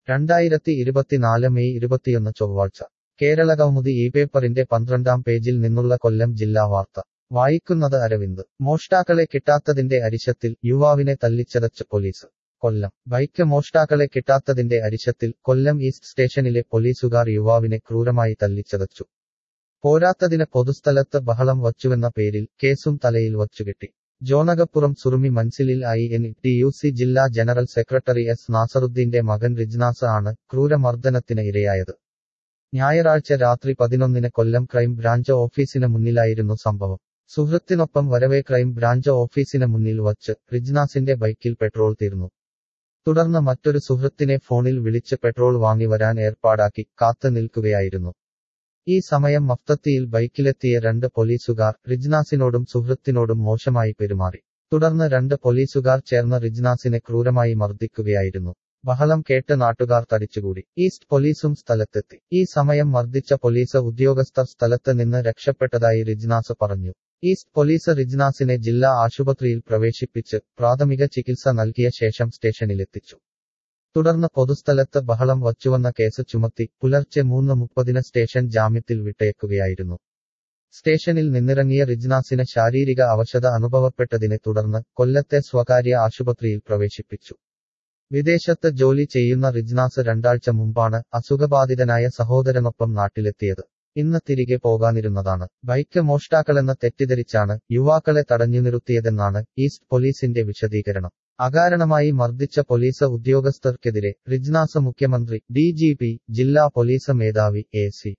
രണ്ടായിരത്തി ഇരുപത്തിനാല് മെയ് ഇരുപത്തിയൊന്ന് ചൊവ്വാഴ്ച കേരള കൗമുദി ഈ പേപ്പറിന്റെ പന്ത്രണ്ടാം പേജിൽ നിന്നുള്ള കൊല്ലം ജില്ലാ വാർത്ത വായിക്കുന്നത് അരവിന്ദ് മോഷ്ടാക്കളെ കിട്ടാത്തതിന്റെ അരിശത്തിൽ യുവാവിനെ തല്ലിച്ചതച്ച് പോലീസ് കൊല്ലം ബൈക്ക് മോഷ്ടാക്കളെ കിട്ടാത്തതിന്റെ അരിശത്തിൽ കൊല്ലം ഈസ്റ്റ് സ്റ്റേഷനിലെ പോലീസുകാർ യുവാവിനെ ക്രൂരമായി തല്ലിച്ചതച്ചു പോരാത്തതിന് പൊതുസ്ഥലത്ത് ബഹളം വച്ചുവെന്ന പേരിൽ കേസും തലയിൽ വച്ചുകെട്ടി ജോനകപ്പുറം സുറുമി മൻസിലിൽ I N T U C ജില്ലാ ജനറൽ സെക്രട്ടറി എസ് നാസറുദ്ദീന്റെ മകൻ റിജ്നാസ് ആണ് ക്രൂരമർദ്ദനത്തിന് ഇരയായത് ഞായറാഴ്ച രാത്രി പതിനൊന്നിന് കൊല്ലം ക്രൈം ബ്രാഞ്ച് ഓഫീസിന് മുന്നിലായിരുന്നു സംഭവം സുഹൃത്തിനൊപ്പം വരവേ ക്രൈം ബ്രാഞ്ച് ഓഫീസിന് മുന്നിൽ വച്ച് റിജ്നാസിന്റെ ബൈക്കിൽ പെട്രോൾ തീർന്നു തുടർന്ന് മറ്റൊരു സുഹൃത്തിനെ ഫോണിൽ വിളിച്ച് പെട്രോൾ വാങ്ങി വരാൻ ഏർപ്പാടാക്കി കാത്തു നിൽക്കുകയായിരുന്നു ഈ സമയം മഫ്തത്തിയിൽ ബൈക്കിലെത്തിയ രണ്ട് പോലീസുകാർ റിജ്നാസിനോടും സുഹൃത്തിനോടും മോശമായി പെരുമാറി തുടർന്ന് രണ്ട് പോലീസുകാർ ചേർന്ന് റിജ്നാസിനെ ക്രൂരമായി മർദ്ദിക്കുകയായിരുന്നു ബഹളം കേട്ട് നാട്ടുകാർ തടിച്ചുകൂടി ഈസ്റ്റ് പോലീസും സ്ഥലത്തെത്തി ഈ സമയം മർദ്ദിച്ച പോലീസ് ഉദ്യോഗസ്ഥർ സ്ഥലത്ത് നിന്ന് രക്ഷപ്പെട്ടതായി റിജ്നാസ് പറഞ്ഞു ഈസ്റ്റ് പോലീസ് റിജ്നാസിനെ ജില്ലാ ആശുപത്രിയിൽ പ്രവേശിപ്പിച്ച് പ്രാഥമിക ചികിത്സ നൽകിയ ശേഷം സ്റ്റേഷനിലെത്തിച്ചു തുടർന്ന് പൊതുസ്ഥലത്ത് ബഹളം വച്ചുവന്ന കേസ് ചുമത്തി പുലർച്ചെ മൂന്ന് മുപ്പതിന് സ്റ്റേഷൻ ജാമ്യത്തിൽ വിട്ടയക്കുകയായിരുന്നു സ്റ്റേഷനിൽ നിന്നിറങ്ങിയ റിജ്നാസിന് ശാരീരിക അവശത അനുഭവപ്പെട്ടതിനെ തുടർന്ന് കൊല്ലത്തെ സ്വകാര്യ ആശുപത്രിയിൽ പ്രവേശിപ്പിച്ചു വിദേശത്ത് ജോലി ചെയ്യുന്ന റിജ്നാസ് രണ്ടാഴ്ച മുമ്പാണ് അസുഖബാധിതനായ സഹോദരനൊപ്പം നാട്ടിലെത്തിയത് ഇന്ന് തിരികെ പോകാനിരുന്നതാണ് ബൈക്ക് മോഷ്ടാക്കളെന്ന് തെറ്റിദ്ധരിച്ചാണ് യുവാക്കളെ തടഞ്ഞു നിർത്തിയതെന്നാണ് ഈസ്റ്റ് പോലീസിന്റെ വിശദീകരണം അകാരണമായി മർദ്ദിച്ച പോലീസ് ഉദ്യോഗസ്ഥർക്കെതിരെ റിജ്നാസ് മുഖ്യമന്ത്രി ഡി ജി പി ജില്ലാ പോലീസ് മേധാവി A C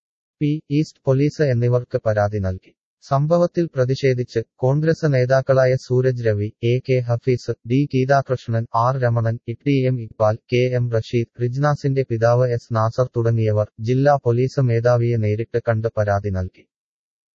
P east police എന്നിവർക്ക് പരാതി നൽകി സംഭവത്തിൽ പ്രതിഷേധിച്ച് കോൺഗ്രസ് നേതാക്കളായ Sooraj Ravi A K Hafeez D Geethakrishnan R Ramanan T M Iqbal K M Rasheed റിജ്നാസിന്റെ പിതാവ് എസ് നാസർ തുടങ്ങിയവർ ജില്ലാ പോലീസ് മേധാവിയെ നേരിട്ട് കണ്ട് പരാതി നൽകി